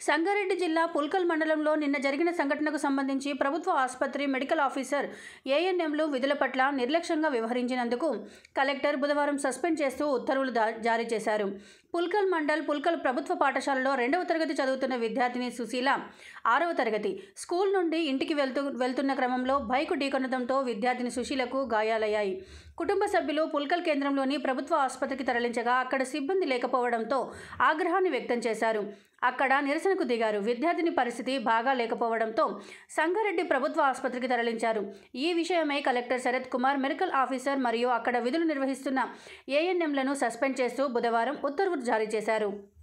సంగారెడ్డి జిల్లా పుల్కల్ మండలంలో నిన్న జరిగిన సంఘటనకు సంబంధించి ప్రభుత్వ ఆసుపత్రి మెడికల్ ఆఫీసర్ ఏఎన్ఎంలు విధుల పట్ల నిర్లక్ష్యంగా వ్యవహరించినందుకు కలెక్టర్ బుధవారం సస్పెండ్ చేస్తూ ఉత్తర్వులు దా- జారీ చేశారు పుల్కల్ మండల్ పుల్కల్ ప్రభుత్వ పాఠశాలలో రెండవ తరగతి చదువుతున్న విద్యార్థిని సుశీల ఆరవ తరగతి స్కూల్ నుండి ఇంటికి వెళ్తూ వెళ్తున్న క్రమంలో బైకు ఢీకొనడంతో విద్యార్థిని సుశీలకు గాయాలయ్యాయి కుటుంబ సభ్యులు పుల్కల్ కేంద్రంలోని ప్రభుత్వ ఆసుపత్రికి తరలించగా అక్కడ సిబ్బంది లేకపోవడంతో ఆగ్రహాన్ని వ్యక్తం చేశారు అక్కడ నిరసనకు దిగారు విద్యార్థిని పరిస్థితి బాగా లేకపోవడంతో సంగారెడ్డి ప్రభుత్వ ఆసుపత్రికి తరలించారు ఈ విషయమై collector Sarath Kumar medical officer మరియు అక్కడ విధులు నిర్వహిస్తున్న ఏఎన్ఎంలను సస్పెండ్ చేస్తూ బుధవారం ఉత్తర్వులు జారీ చేశారు